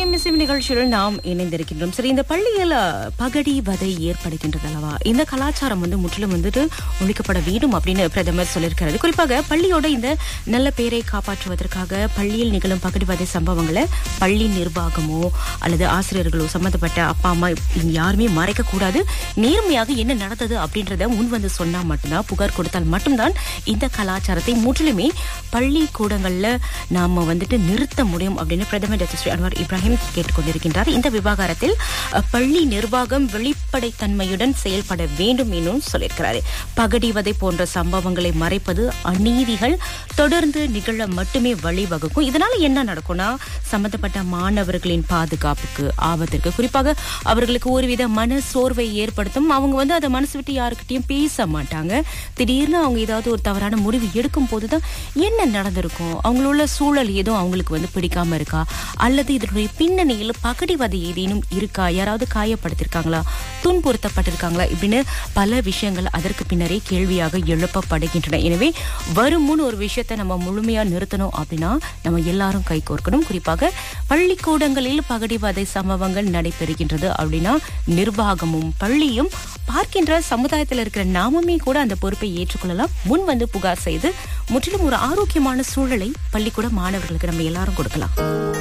இதயம் இசைவு நிகழ்ச்சியில் நாம் இணைந்திருக்கின்றோம் சரி இந்த பள்ளியில் பகடி வதை ஏற்படுகின்றது அல்லவா இந்த கலாச்சாரம் வந்து முற்றிலும் வந்துட்டு ஒழிக்கப்பட வேண்டும் அப்படின்னு பிரதமர் சொல்லியிருக்கிறது குறிப்பாக பள்ளியோட இந்த நல்ல பேரை காப்பாற்றுவதற்காக பள்ளியில் நிகழும் பகடி வதை சம்பவங்களை பள்ளி நிர்வாகமோ அல்லது ஆசிரியர்களோ சம்பந்தப்பட்ட அப்பா அம்மா இவங்க யாருமே மறைக்க கூடாது நேர்மையாக என்ன நடந்தது அப்படின்றத முன் வந்து சொன்னா மட்டும்தான் புகார் கொடுத்தால் மட்டும்தான் இந்த கலாச்சாரத்தை முற்றிலுமே பள்ளி கூடங்கள்ல நாம வந்துட்டு நிறுத்த முடியும் அப்படின்னு பிரதமர் டாக்டர் ஸ்ரீ அன்வார் இப்ராஹிம் கேட்டுக்கொண்டிருக்கின்றார் இந்த விவகாரத்தில் அஹ், பள்ளி நிர்வாகம் வெளிப்படைத்தன்மையுடன் செயல்பட வேண்டும் என்றும் சொல்லியிருக்கிறார் பகடிவதை போன்ற சம்பவங்களை மறைப்பது அநீதிகள் தொடர்ந்து நிகழ மட்டுமே வழிவகுக்கும் இதனால என்ன நடக்கும்னா சம்பந்தப்பட்ட மாணவர்களின் பாதுகாப்புக்கு ஆபத்திற்கு குறிப்பாக அவர்களுக்கு ஒருவித மன சோர்வை ஏற்படுத்தும் அவங்க வந்து அதை மனசு விட்டு யாருக்கிட்டையும் பேச மாட்டாங்க திடீர்னு அவங்க ஏதாவது ஒரு தவறான முடிவு எடுக்கும் போதுதான் என்ன நடந்திருக்கும் அவங்களோட சூழல் ஏதோ அவங்களுக்கு வந்து பிடிக்காம இருக்கா அல்லது இதனுடைய பின்னணியில் பகடிவதை ஏதேனும் இருக்கா யாராவது காயப்படுத்திருக்காங்களா துன்புறுத்தப்பட்டிருக்காங்களா இப்படின்னு பல விஷயங்கள் அதற்கு பின்னரே கேள்வியாக எழுப்பப்படுகின்றன எனவே வரும் முன் ஒரு விஷயத்தை நம்ம முழுமையா நிறுத்தணும் அப்படின்னா நம்ம எல்லாரும் கை கோர்க்கணும் குறிப்பாக பள்ளிக்கூடங்களில் பகடிவதை சம்பவங்கள் நடைபெறுகின்றது அப்படின்னா நிர்வாகமும் பள்ளியும் பார்க்கின்ற சமுதாயத்தில் இருக்கிற நாமுமே கூட அந்த பொறுப்பை ஏற்றுக்கொள்ளலாம் முன் வந்து புகார் செய்து முற்றிலும் ஒரு ஆரோக்கியமான சூழலை பள்ளிக்கூட மாணவர்களுக்கு நம்ம எல்லாரும் கொடுக்கலாம்